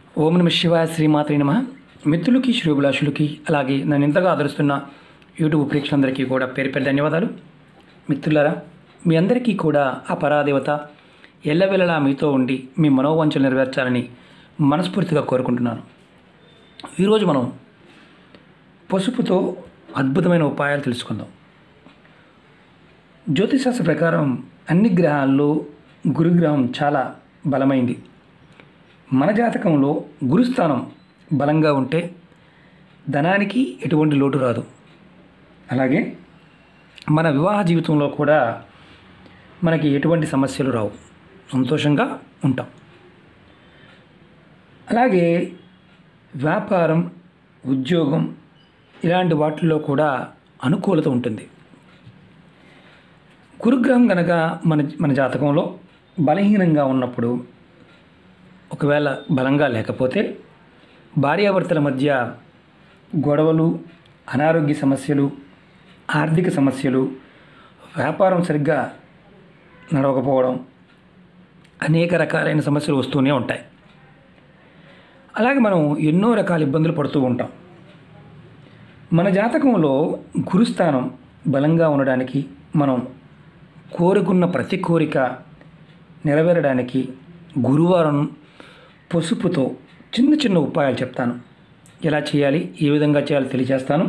ఓం నమ శివాయ శ్రీమాత్రి నమ మిత్రులకి శ్రీభిలాషులకి అలాగే నన్ను ఇంతగా ఆదరిస్తున్న యూట్యూబ్ ప్రేక్షకులందరికీ కూడా పేరు పేరు ధన్యవాదాలు మిత్రులారా మీ అందరికీ కూడా ఆ పరాదేవత ఎల్లవెల్లలా మీతో ఉండి మీ మనోవంచలు నెరవేర్చాలని మనస్ఫూర్తిగా కోరుకుంటున్నాను ఈరోజు మనం పసుపుతో అద్భుతమైన ఉపాయాలు తెలుసుకుందాం జ్యోతిశాస్త్ర ప్రకారం అన్ని గ్రహాల్లో గురుగ్రహం చాలా బలమైంది మన జాతకంలో గురుస్థానం బలంగా ఉంటే ధనానికి ఎటువంటి లోటు రాదు అలాగే మన వివాహ జీవితంలో కూడా మనకి ఎటువంటి సమస్యలు రావు సంతోషంగా ఉంటాం అలాగే వ్యాపారం ఉద్యోగం ఇలాంటి వాటిల్లో కూడా అనుకూలత ఉంటుంది గురుగ్రహం కనుక మన మన జాతకంలో బలహీనంగా ఉన్నప్పుడు ఒకవేళ బలంగా లేకపోతే భార్యాభర్తల మధ్య గొడవలు అనారోగ్య సమస్యలు ఆర్థిక సమస్యలు వ్యాపారం సరిగ్గా నడవకపోవడం అనేక రకాలైన సమస్యలు వస్తూనే ఉంటాయి అలాగే మనం ఎన్నో రకాల ఇబ్బందులు పడుతూ ఉంటాం మన జాతకంలో గురుస్థానం బలంగా ఉండడానికి మనం కోరుకున్న ప్రతి కోరిక నెరవేరడానికి గురువారం పసుపుతో చిన్న చిన్న ఉపాయాలు చెప్తాను ఎలా చేయాలి ఏ విధంగా చేయాలో తెలియజేస్తాను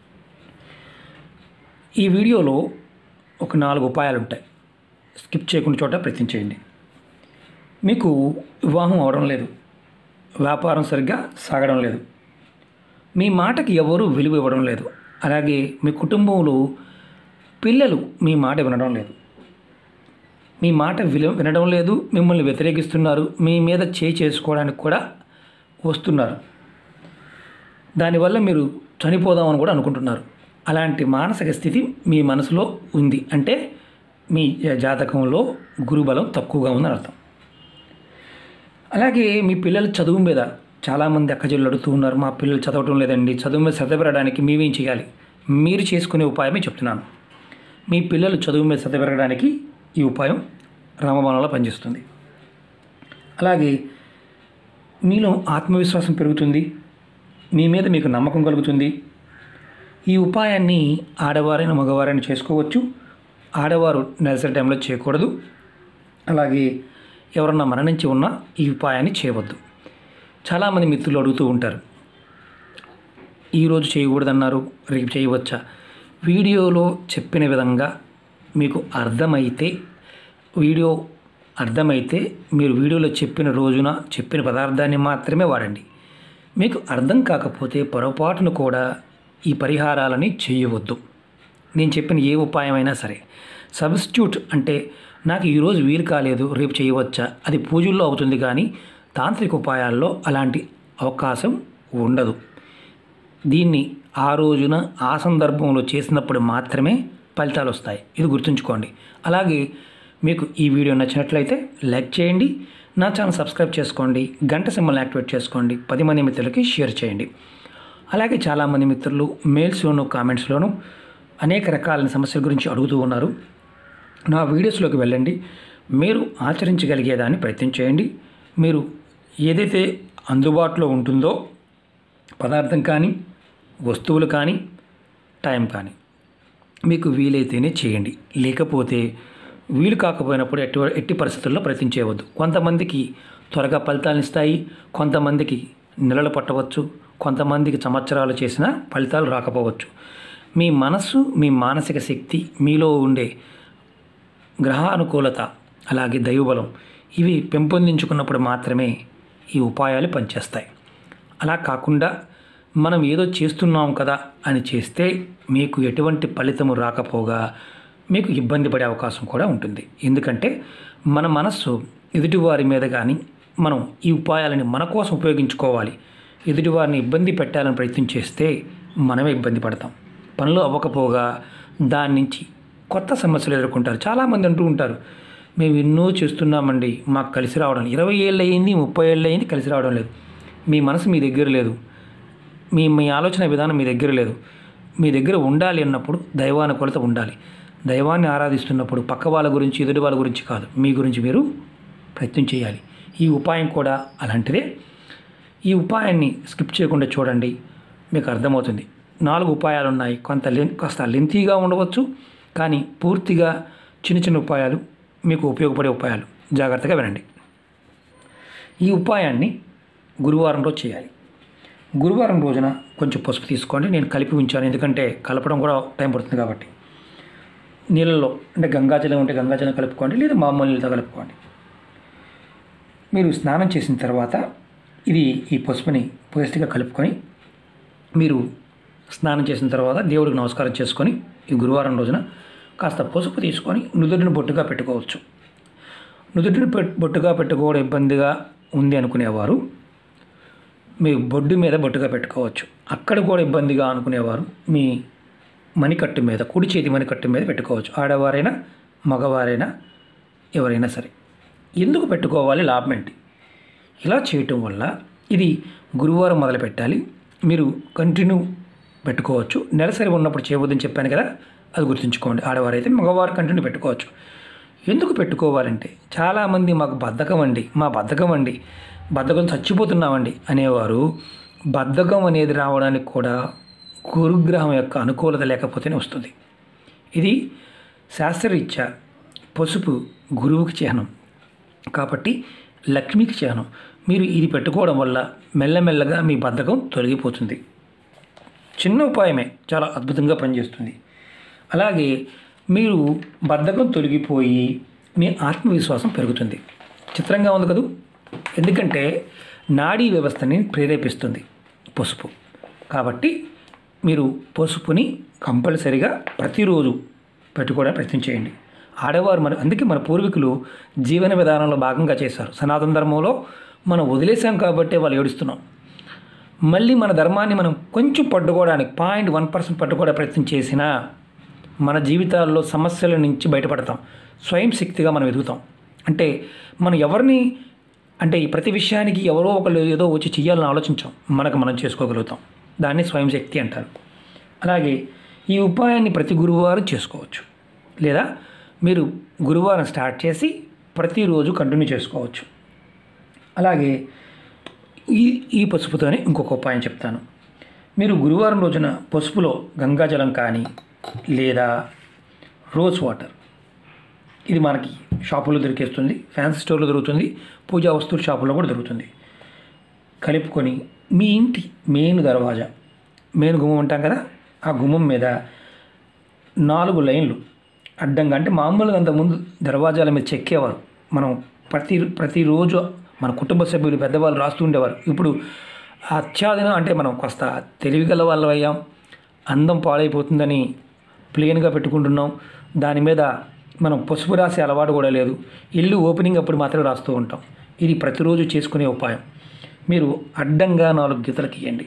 ఈ వీడియోలో ఒక నాలుగు ఉపాయాలు ఉంటాయి స్కిప్ చేయకుండా చోట ప్రయత్నించేయండి మీకు వివాహం అవడం లేదు వ్యాపారం సరిగ్గా సాగడం లేదు మీ మాటకి ఎవరు విలువ ఇవ్వడం లేదు అలాగే మీ కుటుంబంలో పిల్లలు మీ మాట వినడం లేదు మీ మాట విలు వినడం లేదు మిమ్మల్ని వ్యతిరేకిస్తున్నారు మీ మీద చేయి చేసుకోవడానికి కూడా వస్తున్నారు దానివల్ల మీరు చనిపోదామని కూడా అనుకుంటున్నారు అలాంటి మానసిక స్థితి మీ మనసులో ఉంది అంటే మీ జాతకంలో గురుబలం తక్కువగా ఉందని అర్థం అలాగే మీ పిల్లల చదువు మీద చాలామంది అక్కచెల్లు అడుగుతూ ఉన్నారు మా పిల్లలు చదవటం లేదండి చదువు మీద శ్రద్ధ పెరగడానికి మేమేం చేయాలి మీరు చేసుకునే ఉపాయమే చెప్తున్నాను మీ పిల్లలు చదువు మీద శ్రద్ధ పెరగడానికి ఈ ఉపాయం రామబాణంలో పనిచేస్తుంది అలాగే మీలో ఆత్మవిశ్వాసం పెరుగుతుంది మీ మీద మీకు నమ్మకం కలుగుతుంది ఈ ఉపాయాన్ని ఆడవారైన మగవారైనా చేసుకోవచ్చు ఆడవారు నెలసరి టైంలో చేయకూడదు అలాగే ఎవరన్నా మరణించి ఉన్నా ఈ ఉపాయాన్ని చేయవద్దు చాలామంది మిత్రులు అడుగుతూ ఉంటారు ఈరోజు చేయకూడదన్నారు రేపు చేయవచ్చా వీడియోలో చెప్పిన విధంగా మీకు అర్థమైతే వీడియో అర్థమైతే మీరు వీడియోలో చెప్పిన రోజున చెప్పిన పదార్థాన్ని మాత్రమే వాడండి మీకు అర్థం కాకపోతే పొరపాటును కూడా ఈ పరిహారాలని చేయవద్దు నేను చెప్పిన ఏ ఉపాయమైనా సరే సబ్స్టిట్యూట్ అంటే నాకు ఈరోజు వీలు కాలేదు రేపు చేయవచ్చా అది పూజల్లో అవుతుంది కానీ తాంత్రిక ఉపాయాల్లో అలాంటి అవకాశం ఉండదు దీన్ని ఆ రోజున ఆ సందర్భంలో చేసినప్పుడు మాత్రమే ఫలితాలు వస్తాయి ఇది గుర్తుంచుకోండి అలాగే మీకు ఈ వీడియో నచ్చినట్లయితే లైక్ చేయండి నా ఛానల్ సబ్స్క్రైబ్ చేసుకోండి గంట సింబల్ యాక్టివేట్ చేసుకోండి పది మంది మిత్రులకి షేర్ చేయండి అలాగే చాలామంది మిత్రులు మెయిల్స్లోను కామెంట్స్లోను అనేక రకాలైన సమస్యల గురించి అడుగుతూ ఉన్నారు నా వీడియోస్లోకి వెళ్ళండి మీరు ఆచరించగలిగేదాన్ని ప్రయత్నం చేయండి మీరు ఏదైతే అందుబాటులో ఉంటుందో పదార్థం కానీ వస్తువులు కానీ టైం కానీ మీకు వీలైతేనే చేయండి లేకపోతే వీలు కాకపోయినప్పుడు ఎట్టి ఎట్టి పరిస్థితుల్లో ప్రయత్నం చేయవద్దు కొంతమందికి త్వరగా ఫలితాలను ఇస్తాయి కొంతమందికి నెలలు పట్టవచ్చు కొంతమందికి సంవత్సరాలు చేసిన ఫలితాలు రాకపోవచ్చు మీ మనస్సు మీ మానసిక శక్తి మీలో ఉండే గ్రహానుకూలత అలాగే దైవబలం ఇవి పెంపొందించుకున్నప్పుడు మాత్రమే ఈ ఉపాయాలు పనిచేస్తాయి అలా కాకుండా మనం ఏదో చేస్తున్నాం కదా అని చేస్తే మీకు ఎటువంటి ఫలితము రాకపోగా మీకు ఇబ్బంది పడే అవకాశం కూడా ఉంటుంది ఎందుకంటే మన మనస్సు ఎదుటివారి మీద కానీ మనం ఈ ఉపాయాలని మన కోసం ఉపయోగించుకోవాలి ఎదుటివారిని ఇబ్బంది పెట్టాలని ప్రయత్నం చేస్తే మనమే ఇబ్బంది పడతాం పనులు అవ్వకపోగా దాని నుంచి కొత్త సమస్యలు ఎదుర్కొంటారు చాలామంది అంటూ ఉంటారు మేము ఎన్నో చేస్తున్నామండి మాకు కలిసి రావడం ఇరవై ఏళ్ళు అయింది ముప్పై ఏళ్ళు అయింది కలిసి రావడం లేదు మీ మనసు మీ దగ్గర లేదు మీ మీ ఆలోచన విధానం మీ దగ్గర లేదు మీ దగ్గర ఉండాలి అన్నప్పుడు దైవానుకూలత ఉండాలి దైవాన్ని ఆరాధిస్తున్నప్పుడు పక్క వాళ్ళ గురించి ఎదుటి వాళ్ళ గురించి కాదు మీ గురించి మీరు ప్రయత్నం చేయాలి ఈ ఉపాయం కూడా అలాంటిదే ఈ ఉపాయాన్ని స్కిప్ చేయకుండా చూడండి మీకు అర్థమవుతుంది నాలుగు ఉపాయాలు ఉన్నాయి కొంత లెన్ కాస్త లెంతీగా ఉండవచ్చు కానీ పూర్తిగా చిన్న చిన్న ఉపాయాలు మీకు ఉపయోగపడే ఉపాయాలు జాగ్రత్తగా వినండి ఈ ఉపాయాన్ని గురువారం రోజు చేయాలి గురువారం రోజున కొంచెం పసుపు తీసుకోండి నేను కలిపి ఉంచాను ఎందుకంటే కలపడం కూడా టైం పడుతుంది కాబట్టి నీళ్ళలో అంటే గంగాజలం ఉంటే గంగాజలం కలుపుకోండి లేదా మామూలు నీళ్ళతో కలుపుకోండి మీరు స్నానం చేసిన తర్వాత ఇది ఈ పసుపుని పేస్ట్గా కలుపుకొని మీరు స్నానం చేసిన తర్వాత దేవుడికి నమస్కారం చేసుకొని ఈ గురువారం రోజున కాస్త పసుపు తీసుకొని నుదుటిని బొట్టుగా పెట్టుకోవచ్చు నుదుటిని పెట్- బొట్టుగా పెట్టుకోవడం ఇబ్బందిగా ఉంది అనుకునేవారు మీ బొడ్డు మీద బొట్టుగా పెట్టుకోవచ్చు అక్కడ కూడా ఇబ్బందిగా అనుకునేవారు మీ మణికట్టు మీద కుడి చేతి మణికట్టు మీద పెట్టుకోవచ్చు ఆడవారైనా మగవారైనా ఎవరైనా సరే ఎందుకు పెట్టుకోవాలి లాభం ఏంటి ఇలా చేయటం వల్ల ఇది గురువారం మొదలు పెట్టాలి మీరు కంటిన్యూ పెట్టుకోవచ్చు నెలసరి ఉన్నప్పుడు చేయవద్దని చెప్పాను కదా అది గుర్తుంచుకోండి ఆడవారైతే మగవారు కంటిన్యూ పెట్టుకోవచ్చు ఎందుకు పెట్టుకోవాలంటే చాలామంది మాకు బద్ధకం అండి మా బద్ధకం అండి బద్ధకం చచ్చిపోతున్నామండి అనేవారు బద్ధకం అనేది రావడానికి కూడా గురుగ్రహం యొక్క అనుకూలత లేకపోతేనే వస్తుంది ఇది శాస్త్రరీత్యా పసుపు గురువుకి చిహ్నం కాబట్టి లక్ష్మికి చిహ్నం మీరు ఇది పెట్టుకోవడం వల్ల మెల్లమెల్లగా మీ బద్ధకం తొలగిపోతుంది చిన్న ఉపాయమే చాలా అద్భుతంగా పనిచేస్తుంది అలాగే మీరు బద్ధకం తొలగిపోయి మీ ఆత్మవిశ్వాసం పెరుగుతుంది చిత్రంగా ఉంది కదూ ఎందుకంటే నాడీ వ్యవస్థని ప్రేరేపిస్తుంది పసుపు కాబట్టి మీరు పసుపుని కంపల్సరిగా ప్రతిరోజు పెట్టుకోవడానికి ప్రయత్నం చేయండి ఆడవారు మన అందుకే మన పూర్వీకులు జీవన విధానంలో భాగంగా చేశారు సనాతన ధర్మంలో మనం వదిలేసాం కాబట్టి వాళ్ళు ఏడుస్తున్నాం మళ్ళీ మన ధర్మాన్ని మనం కొంచెం పట్టుకోవడానికి పాయింట్ వన్ పర్సెంట్ పట్టుకోవడానికి ప్రయత్నం చేసినా మన జీవితాల్లో సమస్యల నుంచి బయటపడతాం స్వయం శక్తిగా మనం ఎదుగుతాం అంటే మనం ఎవరిని అంటే ఈ ప్రతి విషయానికి ఎవరో ఒకళ్ళు ఏదో వచ్చి చెయ్యాలని ఆలోచించాం మనకు మనం చేసుకోగలుగుతాం దాన్ని స్వయం శక్తి అంటారు అలాగే ఈ ఉపాయాన్ని ప్రతి గురువారం చేసుకోవచ్చు లేదా మీరు గురువారం స్టార్ట్ చేసి ప్రతిరోజు కంటిన్యూ చేసుకోవచ్చు అలాగే ఈ ఈ పసుపుతోనే ఇంకొక ఉపాయం చెప్తాను మీరు గురువారం రోజున పసుపులో గంగాజలం కానీ లేదా రోజ్ వాటర్ ఇది మనకి షాపులో దొరికేస్తుంది ఫ్యాన్సీ స్టోర్లో దొరుకుతుంది పూజా వస్తువుల షాపులో కూడా దొరుకుతుంది కలుపుకొని మీ ఇంటి మెయిన్ దర్వాజా మెయిన్ గుమ్మం ఉంటాం కదా ఆ గుమ్మం మీద నాలుగు లైన్లు అడ్డంగా అంటే మామూలుగా అంతకుముందు దర్వాజాల మీద చెక్కేవారు మనం ప్రతి ప్రతిరోజు మన కుటుంబ సభ్యులు పెద్దవాళ్ళు రాస్తూ ఉండేవారు ఇప్పుడు అత్యాధునం అంటే మనం కాస్త తెలివిగల వాళ్ళు అయ్యాం అందం పాడైపోతుందని ప్లెయిన్గా పెట్టుకుంటున్నాం దాని మీద మనం పసుపు రాసే అలవాటు కూడా లేదు ఇల్లు ఓపెనింగ్ అప్పుడు మాత్రమే రాస్తూ ఉంటాం ఇది ప్రతిరోజు చేసుకునే ఉపాయం మీరు అడ్డంగా నాలుగు గీతలు గీయండి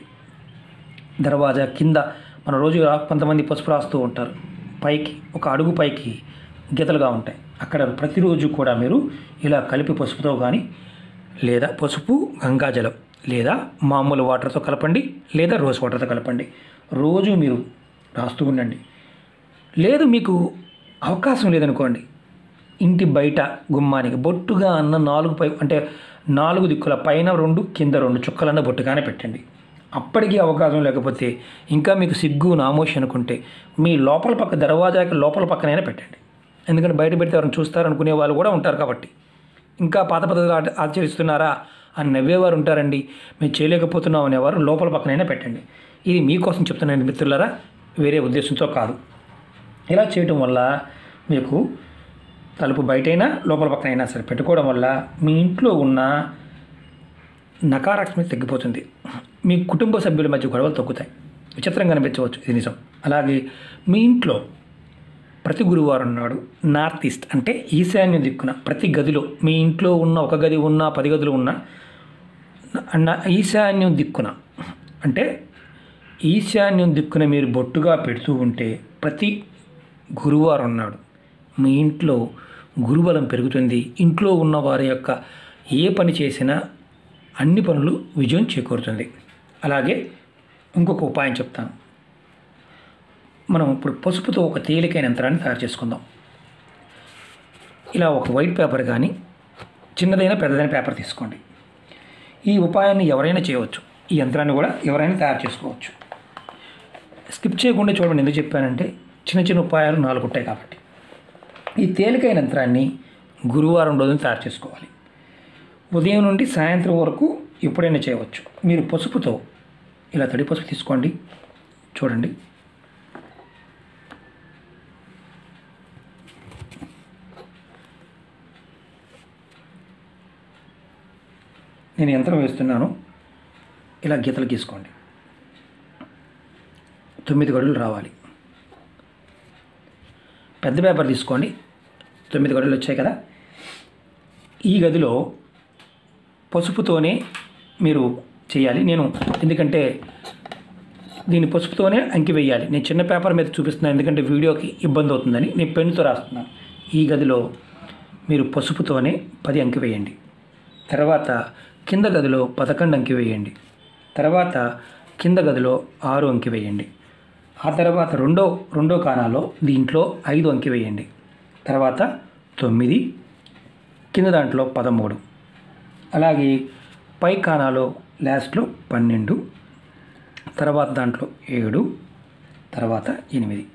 దర్వాజా కింద మన రోజు రా- కొంతమంది పసుపు రాస్తూ ఉంటారు పైకి ఒక అడుగు పైకి గీతలుగా ఉంటాయి అక్కడ ప్రతిరోజు కూడా మీరు ఇలా కలిపి పసుపుతో కానీ లేదా పసుపు గంగాజలం లేదా మామూలు వాటర్తో కలపండి లేదా రోజ్ వాటర్తో కలపండి రోజు మీరు రాస్తూ ఉండండి లేదు మీకు అవకాశం లేదనుకోండి ఇంటి బయట గుమ్మానికి బొట్టుగా అన్న నాలుగు పై అంటే నాలుగు దిక్కుల పైన రెండు కింద రెండు చుక్కలన్న బొట్టుగానే పెట్టండి అప్పటికీ అవకాశం లేకపోతే ఇంకా మీకు సిగ్గు నామోషి అనుకుంటే మీ లోపల పక్క దర్వాజాకి లోపల పక్కనైనా పెట్టండి ఎందుకంటే బయట పెడితే ఎవరైనా చూస్తారు అనుకునే వాళ్ళు కూడా ఉంటారు కాబట్టి ఇంకా పాత పద్ధతులు ఆచ- ఆచరిస్తున్నారా అని నవ్వేవారు ఉంటారండి మేము చేయలేకపోతున్నాం అనేవారు లోపల పక్కనైనా పెట్టండి ఇది మీకోసం చెప్తున్నాను మిత్రులారా వేరే ఉద్దేశంతో కాదు ఇలా చేయటం వల్ల మీకు తలుపు బయటైనా లోపల పక్కన అయినా సరే పెట్టుకోవడం వల్ల మీ ఇంట్లో ఉన్న నకారాత్మక తగ్గిపోతుంది మీ కుటుంబ సభ్యుల మధ్య గొడవలు తగ్గుతాయి విచిత్రంగా అనిపించవచ్చు ఇది నిజం అలాగే మీ ఇంట్లో ప్రతి గురువారం నాడు నార్త్ ఈస్ట్ అంటే ఈశాన్య దిక్కున ప్రతి గదిలో మీ ఇంట్లో ఉన్న ఒక గది ఉన్న పది గదులు ఉన్న నా- ఈశాన్యం దిక్కున అంటే ఈశాన్యం దిక్కున మీరు బొట్టుగా పెడుతూ ఉంటే ప్రతి గురువారం నాడు మీ ఇంట్లో గురుబలం పెరుగుతుంది ఇంట్లో ఉన్న వారి యొక్క ఏ పని చేసినా అన్ని పనులు విజయం చేకూరుతుంది అలాగే ఇంకొక ఉపాయం చెప్తాను మనం ఇప్పుడు పసుపుతో ఒక తేలికైన యంత్రాన్ని తయారు చేసుకుందాం ఇలా ఒక వైట్ పేపర్ కానీ చిన్నదైన పెద్దదైన పేపర్ తీసుకోండి ఈ ఉపాయాన్ని ఎవరైనా చేయవచ్చు ఈ యంత్రాన్ని కూడా ఎవరైనా తయారు చేసుకోవచ్చు స్కిప్ చేయకుండా చూడండి ఎందుకు చెప్పానంటే చిన్న చిన్న ఉపాయాలు నాలుగు ఉంటాయి కాబట్టి ఈ తేలికైన యంత్రాన్ని గురువారం రోజున తయారు చేసుకోవాలి ఉదయం నుండి సాయంత్రం వరకు ఎప్పుడైనా చేయవచ్చు మీరు పసుపుతో ఇలా తడి పసుపు తీసుకోండి చూడండి నేను యంత్రం వేస్తున్నాను ఇలా గీతలు గీసుకోండి తొమ్మిది గడులు రావాలి పెద్ద పేపర్ తీసుకోండి తొమ్మిది గడులు వచ్చాయి కదా ఈ గదిలో పసుపుతోనే మీరు చేయాలి నేను ఎందుకంటే దీన్ని పసుపుతోనే అంకి వేయాలి నేను చిన్న పేపర్ మీద చూపిస్తున్నాను ఎందుకంటే వీడియోకి ఇబ్బంది అవుతుందని నేను పెన్నుతో రాస్తున్నాను ఈ గదిలో మీరు పసుపుతోనే పది అంకి వేయండి తర్వాత కింద గదిలో పదకొండు అంకి వేయండి తర్వాత కింద గదిలో ఆరు అంకి వేయండి ఆ తర్వాత రెండో రెండో కాణాలో దీంట్లో ఐదు అంకి వేయండి తర్వాత తొమ్మిది కింద దాంట్లో పదమూడు అలాగే పై కాణాలో లాస్ట్లో పన్నెండు తర్వాత దాంట్లో ఏడు తర్వాత ఎనిమిది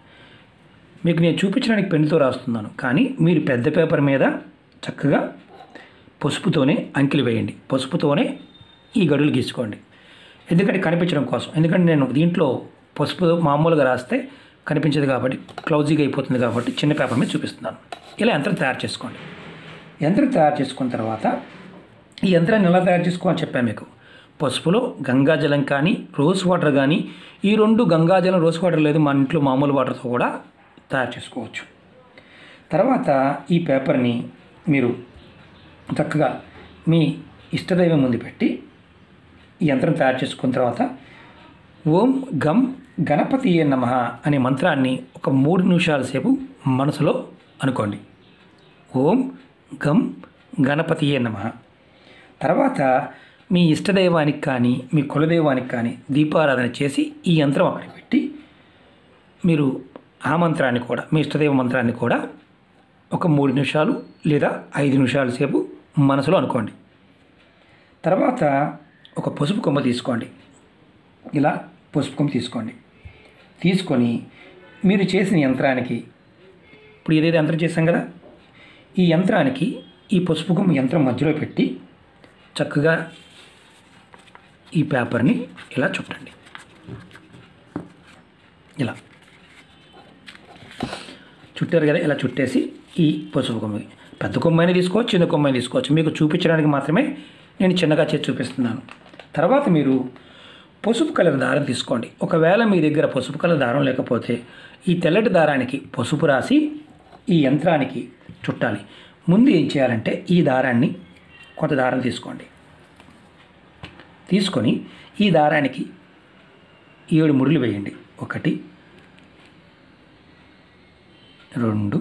మీకు నేను చూపించడానికి పెన్నుతో రాస్తున్నాను కానీ మీరు పెద్ద పేపర్ మీద చక్కగా పసుపుతోనే అంకెలు వేయండి పసుపుతోనే ఈ గడులు గీసుకోండి ఎందుకంటే కనిపించడం కోసం ఎందుకంటే నేను దీంట్లో పసుపు మామూలుగా రాస్తే కనిపించదు కాబట్టి క్లౌజీగా అయిపోతుంది కాబట్టి చిన్న పేపర్ మీద చూపిస్తున్నాను ఇలా యంత్రం తయారు చేసుకోండి యంత్రం తయారు చేసుకున్న తర్వాత ఈ యంత్రాన్ని ఎలా తయారు చేసుకోవాలని చెప్పాను మీకు పసుపులో గంగాజలం కానీ రోజ్ వాటర్ కానీ ఈ రెండు గంగాజలం రోజ్ వాటర్ లేదు మన ఇంట్లో మామూలు వాటర్తో కూడా తయారు చేసుకోవచ్చు తర్వాత ఈ పేపర్ని మీరు చక్కగా మీ ఇష్టదైవం ముందు పెట్టి ఈ యంత్రం తయారు చేసుకున్న తర్వాత ఓం గం గణపతి నమ అనే మంత్రాన్ని ఒక మూడు నిమిషాల సేపు మనసులో అనుకోండి ఓం గం గణపతియే నమ తర్వాత మీ ఇష్టదైవానికి కానీ మీ కులదైవానికి కానీ దీపారాధన చేసి ఈ యంత్రం అక్కడ పెట్టి మీరు ఆ మంత్రాన్ని కూడా మీ ఇష్టదైవ మంత్రాన్ని కూడా ఒక మూడు నిమిషాలు లేదా ఐదు నిమిషాల సేపు మనసులో అనుకోండి తర్వాత ఒక పసుపు కొమ్మ తీసుకోండి ఇలా పసుపు కొమ్మ తీసుకోండి తీసుకొని మీరు చేసిన యంత్రానికి ఇప్పుడు ఏదైతే యంత్రం చేశాం కదా ఈ యంత్రానికి ఈ పసుపు కొమ్మ యంత్రం మధ్యలో పెట్టి చక్కగా ఈ పేపర్ని ఇలా చుట్టండి ఇలా చుట్టారు కదా ఇలా చుట్టేసి ఈ పసుపు కొమ్మ పెద్ద కొమ్మైనా తీసుకోవచ్చు చిన్న కొమ్మైనా తీసుకోవచ్చు మీకు చూపించడానికి మాత్రమే నేను చిన్నగా చేసి చూపిస్తున్నాను తర్వాత మీరు పసుపు కలర్ దారం తీసుకోండి ఒకవేళ మీ దగ్గర పసుపు కలర్ దారం లేకపోతే ఈ తెల్లటి దారానికి పసుపు రాసి ఈ యంత్రానికి చుట్టాలి ముందు ఏం చేయాలంటే ఈ దారాన్ని కొంత దారం తీసుకోండి తీసుకొని ఈ దారానికి ఏడు ముడులు వేయండి ఒకటి రెండు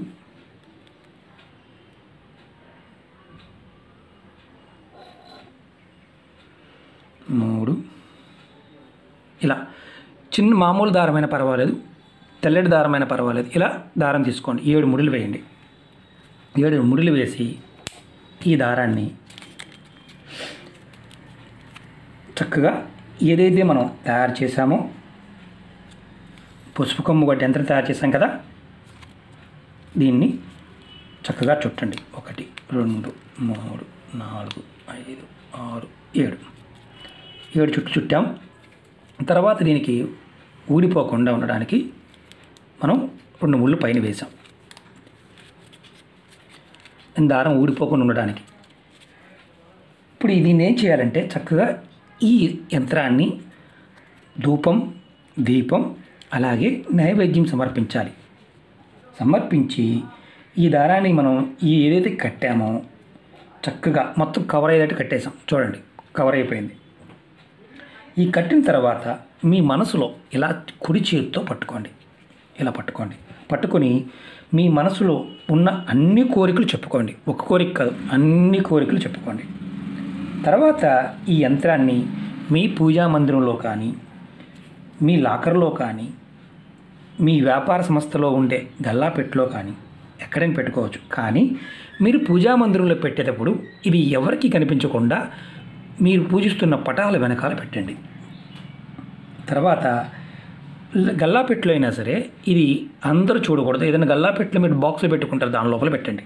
మూడు ఇలా చిన్న మామూలు దారమైన పర్వాలేదు తెల్లటి దారమైన పర్వాలేదు ఇలా దారం తీసుకోండి ఏడు ముడులు వేయండి ఏడు ముడులు వేసి ఈ దారాన్ని చక్కగా ఏదైతే మనం తయారు చేసామో పసుపు కొమ్ము గడ్డి యంత్రం తయారు చేసాం కదా దీన్ని చక్కగా చుట్టండి ఒకటి రెండు మూడు నాలుగు ఐదు ఆరు ఏడు ఏడు చుట్టు చుట్టాం తర్వాత దీనికి ఊడిపోకుండా ఉండడానికి మనం రెండు ముళ్ళు పైన వేసాం దారం ఊడిపోకుండా ఉండడానికి ఇప్పుడు దీన్ని ఏం చేయాలంటే చక్కగా ఈ యంత్రాన్ని ధూపం దీపం అలాగే నైవేద్యం సమర్పించాలి సమర్పించి ఈ దారాన్ని మనం ఈ ఏదైతే కట్టామో చక్కగా మొత్తం కవర్ అయ్యేటట్టు కట్టేసాం చూడండి కవర్ అయిపోయింది ఈ కట్టిన తర్వాత మీ మనసులో ఇలా కుడి చేతితో పట్టుకోండి ఇలా పట్టుకోండి పట్టుకొని మీ మనసులో ఉన్న అన్ని కోరికలు చెప్పుకోండి ఒక కోరిక కాదు అన్ని కోరికలు చెప్పుకోండి తర్వాత ఈ యంత్రాన్ని మీ పూజా మందిరంలో కానీ మీ లాకర్లో కానీ మీ వ్యాపార సంస్థలో ఉండే గల్లాపెట్టులో కానీ ఎక్కడైనా పెట్టుకోవచ్చు కానీ మీరు పూజా మందిరంలో పెట్టేటప్పుడు ఇది ఎవరికి కనిపించకుండా మీరు పూజిస్తున్న పటాల వెనకాల పెట్టండి తర్వాత ల- గల్లాపెట్టులో అయినా సరే ఇది అందరూ చూడకూడదు ఏదైనా గల్లాపెట్టులో మీరు బాక్స్లో పెట్టుకుంటారు దాని లోపల పెట్టండి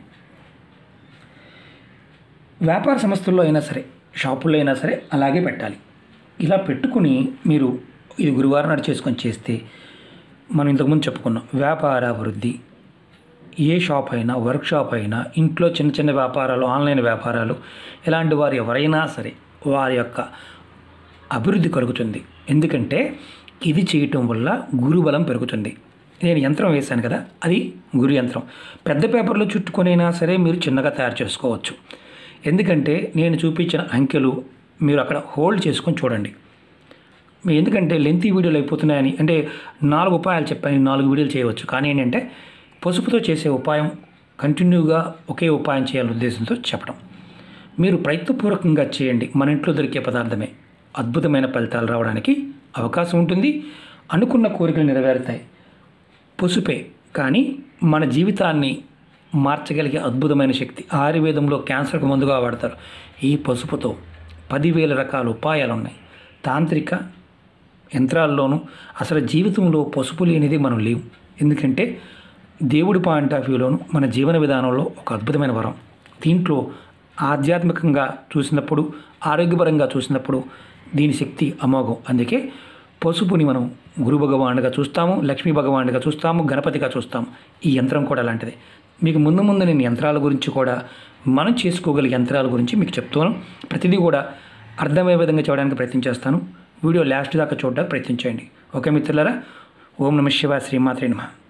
వ్యాపార సంస్థల్లో అయినా సరే షాపుల్లో అయినా సరే అలాగే పెట్టాలి ఇలా పెట్టుకుని మీరు ఇది గురువారం నాడు చేసుకొని చేస్తే మనం ఇంతకుముందు చెప్పుకున్నాం వ్యాపార అభివృద్ధి ఏ షాప్ అయినా వర్క్ షాప్ అయినా ఇంట్లో చిన్న చిన్న వ్యాపారాలు ఆన్లైన్ వ్యాపారాలు ఇలాంటి వారు ఎవరైనా సరే వారి యొక్క అభివృద్ధి కలుగుతుంది ఎందుకంటే ఇది చేయటం వల్ల గురుబలం పెరుగుతుంది నేను యంత్రం వేశాను కదా అది గురు యంత్రం పెద్ద పేపర్లో చుట్టుకొనైనా సరే మీరు చిన్నగా తయారు చేసుకోవచ్చు ఎందుకంటే నేను చూపించిన అంకెలు మీరు అక్కడ హోల్డ్ చేసుకొని చూడండి మీ ఎందుకంటే లెంతీ వీడియోలు అయిపోతున్నాయని అంటే నాలుగు ఉపాయాలు చెప్పాను ఈ నాలుగు వీడియోలు చేయవచ్చు కానీ ఏంటంటే పసుపుతో చేసే ఉపాయం కంటిన్యూగా ఒకే ఉపాయం చేయాలనే ఉద్దేశంతో చెప్పడం మీరు ప్రయత్నపూర్వకంగా చేయండి మన ఇంట్లో దొరికే పదార్థమే అద్భుతమైన ఫలితాలు రావడానికి అవకాశం ఉంటుంది అనుకున్న కోరికలు నెరవేరుతాయి పసుపే కానీ మన జీవితాన్ని మార్చగలిగే అద్భుతమైన శక్తి ఆయుర్వేదంలో క్యాన్సర్కు ముందుగా వాడతారు ఈ పసుపుతో పదివేల రకాల ఉపాయాలు ఉన్నాయి తాంత్రిక యంత్రాల్లోనూ అసలు జీవితంలో పసుపు లేనిది మనం లేవు ఎందుకంటే దేవుడి పాయింట్ ఆఫ్ వ్యూలోను మన జీవన విధానంలో ఒక అద్భుతమైన వరం దీంట్లో ఆధ్యాత్మికంగా చూసినప్పుడు ఆరోగ్యపరంగా చూసినప్పుడు దీని శక్తి అమోఘం అందుకే పసుపుని మనం గురు భగవానుడిగా చూస్తాము లక్ష్మీ భగవానుడిగా చూస్తాము గణపతిగా చూస్తాము ఈ యంత్రం కూడా అలాంటిదే మీకు ముందు ముందు నేను యంత్రాల గురించి కూడా మనం చేసుకోగలిగే యంత్రాల గురించి మీకు చెప్తాను ప్రతిదీ కూడా అర్థమయ్యే విధంగా చేయడానికి ప్రయత్నం చేస్తాను వీడియో లాస్ట్ దాకా చూడడానికి ప్రయత్నించండి ఓకే మిత్రులారా ఓం నమ శివ శ్రీమాత్రే నమ